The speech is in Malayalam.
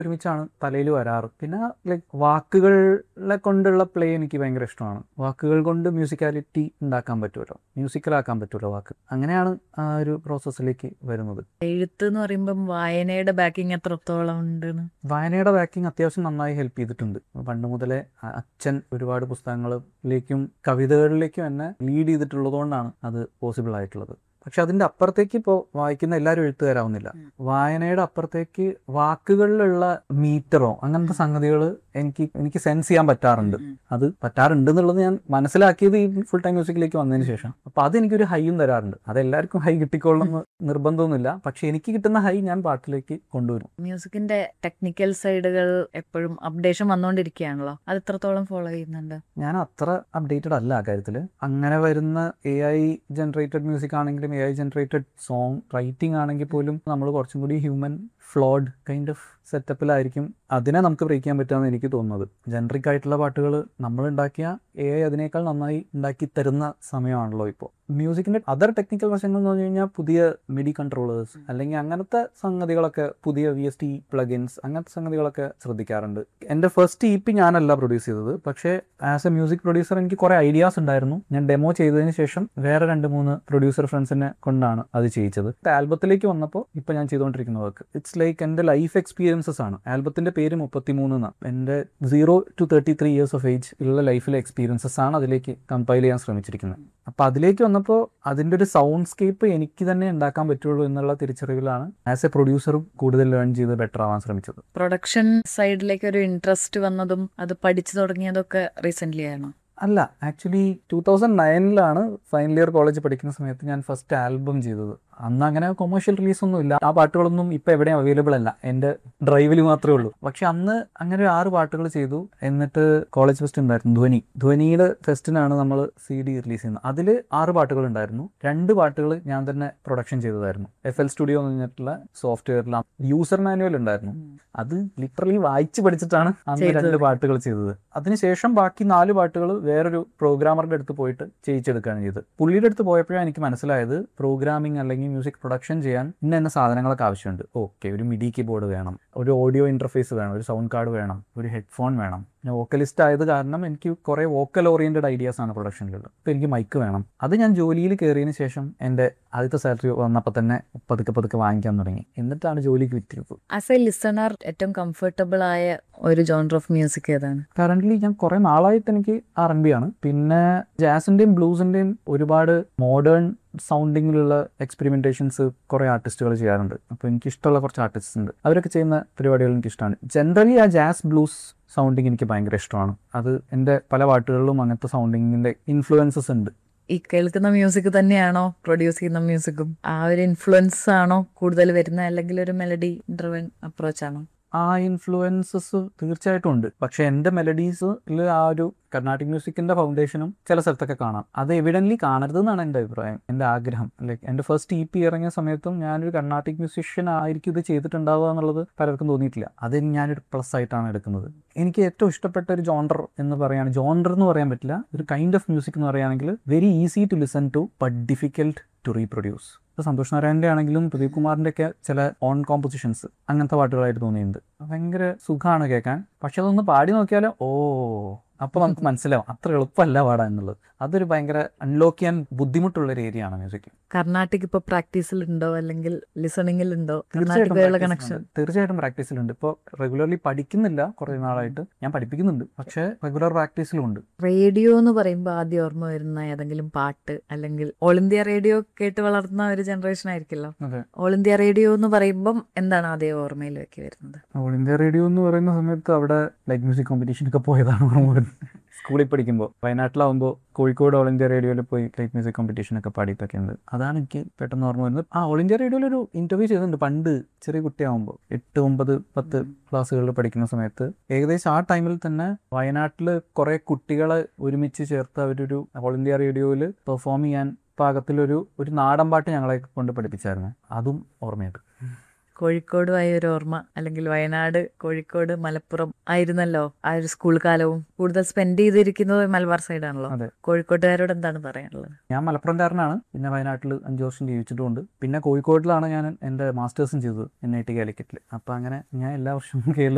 ഒരുമിച്ചാണ് തലയിൽ വരാറ് പിന്നെ ലൈക്ക് വാക്കുകളെ കൊണ്ടുള്ള പ്ലേ എനിക്ക് ഭയങ്കര ഇഷ്ടമാണ് വാക്കുകൾ കൊണ്ട് മ്യൂസിക്കാലിറ്റി ഉണ്ടാക്കാൻ പറ്റുമല്ലോ മ്യൂസിക്കലാക്കാൻ പറ്റുമല്ലോ വാക്ക് അങ്ങനെയാണ് ആ ഒരു പ്രോസസ്സിലേക്ക് വരുന്നത് എഴുത്ത് എന്ന് പറയുമ്പം വായനയുടെ ബാക്കിങ് എത്രത്തോളം ഉണ്ടെന്ന് വായനയുടെ ബാക്കിംഗ് അത്യാവശ്യം നന്നായി ഹെൽപ്പ് ചെയ്തിട്ടുണ്ട് പണ്ട് മുതലേ അ- അച്ഛൻ ഒരുപാട് പുസ്തകങ്ങളിലേക്കും കവിതകളിലേക്കും എന്നെ ലീഡ് ചെയ്തിട്ടുള്ളതുകൊണ്ടാണ് അത് പോസിബിൾ ആയിട്ടുള്ളത് പക്ഷെ അതിന്റെ അപ്പുറത്തേക്ക് ഇപ്പോൾ വായിക്കുന്ന എല്ലാവരും എഴുത്തുകാരാവുന്നില്ല ഉം. വായനയുടെ അപ്പുറത്തേക്ക് വാക്കുകളിലുള്ള മീറ്ററോ അങ്ങനത്തെ സംഗതികൾ എനിക്ക് എനിക്ക് സെൻസ് ചെയ്യാൻ പറ്റാറുണ്ട് ഉം. അത് പറ്റാറുണ്ട് എന്നുള്ളത് ഞാൻ മനസ്സിലാക്കിയത് ഈ ഫുൾ ടൈം മ്യൂസിക്കിലേക്ക് വന്നതിന് ശേഷം അപ്പൊ അത് എനിക്കൊരു ഹൈയും തരാറുണ്ട് അത് എല്ലാവർക്കും ഹൈ കിട്ടിക്കൊള്ളുന്ന നിർബന്ധമൊന്നുമില്ല പക്ഷെ എനിക്ക് കിട്ടുന്ന ഹൈ ഞാൻ പാട്ടിലേക്ക് കൊണ്ടുവരും മ്യൂസിക്കിന്റെ ടെക്നിക്കൽ സൈഡുകൾ എപ്പോഴും അപ്ഡേഷൻ വന്നുകൊണ്ടിരിക്കുകയാണല്ലോ അത് എത്രത്തോളം ഫോളോ ചെയ്യുന്നുണ്ട് ഞാൻ അത്ര അപ്ഡേറ്റഡ് അല്ല ആ കാര്യത്തിൽ അങ്ങനെ വരുന്ന എ ഐ ജനറേറ്റഡ് മ്യൂസിക് ആണെങ്കിലും A I generated song writing ആണെങ്കിൽ പോലും നമ്മൾ കുറച്ചും കൂടി ഹ്യൂമൻ ഫ്ലോഡ് കൈൻഡ് ഓഫ് സെറ്റപ്പിലായിരിക്കും അതിനെ നമുക്ക് ബ്രേക്ക് ചെയ്യാൻ പറ്റുമെന്ന് എനിക്ക് തോന്നുന്നത് ജനറിക് ആയിട്ടുള്ള പാട്ടുകൾ നമ്മൾ ഉണ്ടാക്കിയ എ ഐ അതിനേക്കാൾ നന്നായി ഉണ്ടാക്കി തരുന്ന സമയമാണല്ലോ ഇപ്പോൾ മ്യൂസിക്കിന്റെ അതർ ടെക്നിക്കൽ വശങ്ങൾ എന്ന് പറഞ്ഞു കഴിഞ്ഞാൽ പുതിയ മിഡി കൺട്രോളേഴ്സ് അല്ലെങ്കിൽ അങ്ങനത്തെ സംഗതികളൊക്കെ പുതിയ വി എസ് ടി പ്ലഗിൻസ് അങ്ങനത്തെ സംഗതികളൊക്കെ ശ്രദ്ധിക്കാറുണ്ട് എൻ്റെ ഫസ്റ്റ് ഇ പി ഞാനല്ല പ്രൊഡ്യൂസ് ചെയ്തത് പക്ഷേ ആസ് എ മ്യൂസിക് പ്രൊഡ്യൂസർ എനിക്ക് കുറേ ഐഡിയാസ് ഉണ്ടായിരുന്നു ഞാൻ ഡെമോ ചെയ്തതിന് ശേഷം വേറെ രണ്ട് മൂന്ന് പ്രൊഡ്യൂസർ ഫ്രണ്ട്സിനെ കൊണ്ടാണ് അത് ചെയ്യിച്ചത് ആൽബത്തിലേക്ക് വന്നപ്പോൾ ഇപ്പൊ ഞാൻ ചെയ്തുകൊണ്ടിരിക്കുന്ന വർക്ക് ഇറ്റ്സ് ലൈക്ക് എൻ്റെ ലൈഫ് എക്സ്പീരിയൻസസ് ആണ് ആൽബത്തിന്റെ പേര് മുപ്പത്തിമൂന്ന് എന്നാണ് എൻ്റെ zero to thirty three years of age ഉള്ള ലൈഫിലെ എക്സ്പീരിയൻസസ് ആണ് അതിലേക്ക് കമ്പൈൽ ചെയ്യാൻ ശ്രമിച്ചിരിക്കുന്നത് അപ്പൊ അതിലേക്ക് വന്നപ്പോൾ അതിന്റെ ഒരു സൗണ്ട് സ്കേപ്പ് എനിക്ക് തന്നെ ഉണ്ടാക്കാൻ പറ്റുള്ളൂ എന്നുള്ള തിരിച്ചറിവിലാണ് ആസ് എ പ്രൊഡ്യൂസറും കൂടുതൽ ലേൺ ചെയ്ത് ബെറ്റർ ആവാൻ ശ്രമിച്ചത് പ്രൊഡക്ഷൻ സൈഡിലേക്ക് ഒരു ഇൻട്രസ്റ്റ് വന്നതും അത് പഠിച്ചു തുടങ്ങിയതൊക്കെ റീസെന്റ് ആണോ അല്ല ആക്ച്വലി ടൂ തൗസൻഡ് നയനിലാണ് ഫൈനൽ ഇയർ കോളേജ് പഠിക്കുന്ന സമയത്ത് ഞാൻ ഫസ്റ്റ് ആൽബം ചെയ്തത് അന്ന് അങ്ങനെ കൊമേഴ്ഷ്യൽ റിലീസ് ഒന്നും ഇല്ല ആ പാട്ടുകളൊന്നും ഇപ്പൊ എവിടെയും അവൈലബിൾ അല്ല എൻ്റെ ഡ്രൈവിൽ മാത്രമേ ഉള്ളൂ പക്ഷെ അന്ന് അങ്ങനെ ഒരു ആറ് പാട്ടുകൾ ചെയ്തു എന്നിട്ട് കോളേജ് ഫെസ്റ്റ് ഉണ്ടായിരുന്നു ധ്വനി ധ്വനിയുടെ ഫെസ്റ്റിനാണ് നമ്മൾ സി ഡി റിലീസ് ചെയ്യുന്നത് അതിൽ ആറ് പാട്ടുകൾ ഉണ്ടായിരുന്നു രണ്ട് പാട്ടുകൾ ഞാൻ തന്നെ പ്രൊഡക്ഷൻ ചെയ്തതായിരുന്നു എഫ് എൽ സ്റ്റുഡിയോ എന്ന് പറഞ്ഞിട്ടുള്ള സോഫ്റ്റ്വെയറിൽ യൂസർ മാനുവൽ ഉണ്ടായിരുന്നു അത് ലിറ്ററലി വായിച്ച് പഠിച്ചിട്ടാണ് അന്ന് ചെയ്തത്. രണ്ട് പാട്ടുകൾ ചെയ്തത് അതിനുശേഷം ബാക്കി നാല് പാട്ടുകൾ വേറൊരു പ്രോഗ്രാമറുടെ അടുത്ത് പോയിട്ട് ചെയ്യിച്ചെടുക്കുകയാണ് ചെയ്തത് പുള്ളിയുടെ അടുത്ത് പോയപ്പോഴാണ് എനിക്ക് മനസ്സിലായത് പ്രോഗ്രാമിംഗ് അല്ലെങ്കിൽ മ്യൂസിക് പ്രൊഡക്ഷൻ ചെയ്യാൻ ഇന്ന ഇന്ന സാധനങ്ങളൊക്കെ ആവശ്യമുണ്ട് ഓക്കെ ഒരു മിഡി കീബോർഡ് വേണം ഒരു ഓഡിയോ ഇന്റർഫേസ് വേണം ഒരു സൗണ്ട് കാർഡ് വേണം ഒരു ഹെഡ്ഫോൺ വേണം ഞാൻ വോക്കലിസ്റ്റ് ആയത് കാരണം എനിക്ക് കുറേ വോക്കൽ ഓറിയന്റഡ് ഐഡിയാസ് ആണ് പ്രൊഡക്ഷനിലുള്ളത് അപ്പോൾ എനിക്ക് മൈക്ക് വേണം അത് ഞാൻ ജോലിയിൽ കയറിയതിന് ശേഷം എൻ്റെ ആദ്യത്തെ സാലറി വന്നപ്പോൾ തന്നെ പതുക്കെ പതുക്കെ വാങ്ങിക്കാൻ തുടങ്ങി എന്നിട്ടാണ് ജോലിക്ക് വിറ്റിരുന്നത് ആസ് എ ലിസണർ ഏറ്റവും കംഫർട്ടബിൾ ആയ ഒരു ജോണർ ഓഫ് മ്യൂസിക് ഏതാണ് കറന്റ് ഞാൻ കുറെ നാളായിട്ട് എനിക്ക് ആർ എൻ ബി ആണ് പിന്നെ ജാസിന്റെയും ബ്ലൂസിന്റെയും ഒരുപാട് മോഡേൺ സൗണ്ടിങ്ങിലുള്ള എക്സ്പെരിമെന്റേഷൻസ് കുറെ ആർട്ടിസ്റ്റുകൾ ചെയ്യാറുണ്ട് അപ്പോൾ എനിക്ക് ഇഷ്ടമുള്ള കുറച്ച് ആർട്ടിസ്റ്റ് ഉണ്ട് അവരൊക്കെ ചെയ്യുന്ന പരിപാടികൾ എനിക്ക് ഇഷ്ടമാണ് ജനറലി ആ ജാസ് ബ്ലൂസ് സൗണ്ടിങ് എനിക്ക് ഭയങ്കര ഇഷ്ടമാണ് അത് എൻ്റെ പല പാട്ടുകളിലും അങ്ങനത്തെ സൗണ്ടിങ്ങിന്റെ ഇൻഫ്ലുവൻസസ് ഉണ്ട് ഈ കേൾക്കുന്ന മ്യൂസിക് തന്നെയാണോ പ്രൊഡ്യൂസ് ചെയ്യുന്ന മ്യൂസിക്കും ആ ഒരു ഇൻഫ്ലുവൻസ് ആണോ കൂടുതൽ വരുന്നത് അല്ലെങ്കിൽ ഒരു മെലഡി ഡ്രിവൻ അപ്രോച്ച് ആണോ ആ ഇൻഫ്ലുവൻസസ് തീർച്ചയായിട്ടും ഉണ്ട് പക്ഷെ എൻ്റെ മെലഡീസിൽ ആ ഒരു കർണാട്ടിക് മ്യൂസിക്കിന്റെ ഫൗണ്ടേഷനും ചില സ്ഥലത്തൊക്കെ കാണാം അത് എവിഡൻലി കാണരുത് എന്നാണ് എൻ്റെ അഭിപ്രായം എൻ്റെ ആഗ്രഹം ലൈക്ക് എൻ്റെ ഫസ്റ്റ് ഇ പി ഇറങ്ങിയ സമയത്തും ഞാനൊരു കർണാട്ടിക് മ്യൂസിഷ്യൻ ആയിരിക്കും ഇത് ചെയ്തിട്ടുണ്ടാവുക എന്നുള്ളത് പലർക്കും തോന്നിയിട്ടില്ല അത് ഞാനൊരു പ്ലസ് ആയിട്ടാണ് എടുക്കുന്നത് എനിക്ക് ഏറ്റവും ഇഷ്ടപ്പെട്ട ഒരു ജോണ്ടർ എന്ന് പറയുകയാണ് ജോണ്ടർ എന്ന് പറയാൻ പറ്റില്ല ഒരു കൈൻഡ് ഓഫ് മ്യൂസിക് എന്ന് പറയുകയാണെങ്കിൽ very easy to listen to but difficult to reproduce ഇപ്പോൾ സന്തോഷ് നാരായണന്റെ ആണെങ്കിലും പ്രദീപ് കുമാറിന്റെ ഒക്കെ ചില ഓൺ കോമ്പോസിഷൻസ് അങ്ങനത്തെ പാട്ടുകളായിട്ട് തോന്നിയിട്ടുണ്ട് ഭയങ്കര സുഖമാണ് കേൾക്കാൻ പക്ഷെ അതൊന്ന് പാടി നോക്കിയാലോ ഓ അപ്പൊ നമുക്ക് മനസ്സിലാവും അത്ര എളുപ്പമല്ല പാടാൻ എന്നുള്ളത് അതൊരു ഭയങ്കര അൺലോക്ക് ചെയ്യാൻ ബുദ്ധിമുട്ടുള്ള ഒരു ഏരിയ ആണ് മ്യൂസിക് കർണാട്ടിക് ഇപ്പൊ പ്രാക്ടീസിൽ ഉണ്ടോ അല്ലെങ്കിൽ ലിസണിങ്ങിൽ ഉണ്ടോ തീർച്ചയായിട്ടും കർണാട്ടിക്കുള്ള practice കണക്ഷൻ ഉണ്ട്. തീർച്ചയായിട്ടും പ്രാക്ടീസിലുണ്ട് ഇപ്പോൾ റെഗുലർലി പഠിക്കുന്നില്ല കുറേ നാളായിട്ട് ഞാൻ പഠിപ്പിക്കുന്നുണ്ട് പക്ഷേ റെഗുലർ പ്രാക്ടീസിലും ഉണ്ട് റേഡിയോ എന്ന് പറയുമ്പോൾ ആദ്യം ഓർമ്മ വരുന്ന ഏതെങ്കിലും പാട്ട് അല്ലെങ്കിൽ ഓൾ ഇന്ത്യ റേഡിയോ കേട്ട് വളർന്ന ഒരു ജനറേഷൻ ആയിരിക്കുമല്ലോ അതെ ഓൾ ഇന്ത്യ റേഡിയോ എന്ന് പറയുമ്പം എന്താണ് ആദ്യം ഓർമ്മയിലേക്ക് വരുന്നത് ഓൾ ഇന്ത്യ റേഡിയോ എന്ന് പറയുന്ന സമയത്ത് അവിടെ ലൈറ്റ് മ്യൂസിക് കോമ്പറ്റീഷൻ ഒക്കെ പോയതാണ് ഓർമ്മ വരുന്നത് സ്കൂളിൽ പഠിക്കുമ്പോൾ വയനാട്ടിലാവുമ്പോൾ കോഴിക്കോട് ഓൾ ഇന്ത്യ റേഡിയോയിൽ പോയി ലൈറ്റ് മ്യൂസിക് കോമ്പറ്റീഷൻ ഒക്കെ പാടിയിട്ടൊക്കെ ഉണ്ട് അതാണ് എനിക്ക് പെട്ടെന്ന് ഓർമ്മ വരുന്നത് ആ ഓൾ ഇന്ത്യ റേഡിയോയിൽ ഒരു ഇന്റർവ്യൂ ചെയ്തിട്ടുണ്ട് പണ്ട് ചെറിയ കുട്ടിയാവുമ്പോൾ എട്ട് ഒമ്പത് പത്ത് ക്ലാസ്സുകളിൽ പഠിക്കുന്ന സമയത്ത് ഏകദേശം ആ ടൈമിൽ തന്നെ വയനാട്ടിൽ കുറേ കുട്ടികളെ ഒരുമിച്ച് ചേർത്ത് അവരൊരു ഓൾ ഇന്ത്യ റേഡിയോയിൽ പെർഫോം ചെയ്യാൻ പാകത്തിലൊരു ഒരു നാടൻ പാട്ട് ഞങ്ങളെ കൊണ്ട് പഠിപ്പിച്ചായിരുന്നു അതും ഓർമ്മയുണ്ട് കോഴിക്കോടുമായ ഒരു ഓർമ്മ അല്ലെങ്കിൽ വയനാട് കോഴിക്കോട് മലപ്പുറം ആയിരുന്നല്ലോ ആ ഒരു സ്കൂൾ കാലവും കൂടുതൽ സ്പെൻഡ് ചെയ്തിരിക്കുന്നത് മലബാർ സൈഡാണല്ലോ അതെ. കോഴിക്കോട്ടുകാരോട് എന്താണ് പറയാനുള്ളത് ഞാൻ മലപ്പുറംകാരനാണ് പിന്നെ വയനാട്ടിൽ അഞ്ച് വർഷം ജീവിച്ചിട്ടുമുണ്ട് പിന്നെ കോഴിക്കോട്ടിലാണ് ഞാൻ എൻ്റെ മാസ്റ്റേഴ്സും ചെയ്തത് എൻ ഐ ടി കാലിക്കറ്റിൽ അപ്പം അങ്ങനെ ഞാൻ എല്ലാ വർഷവും കേരള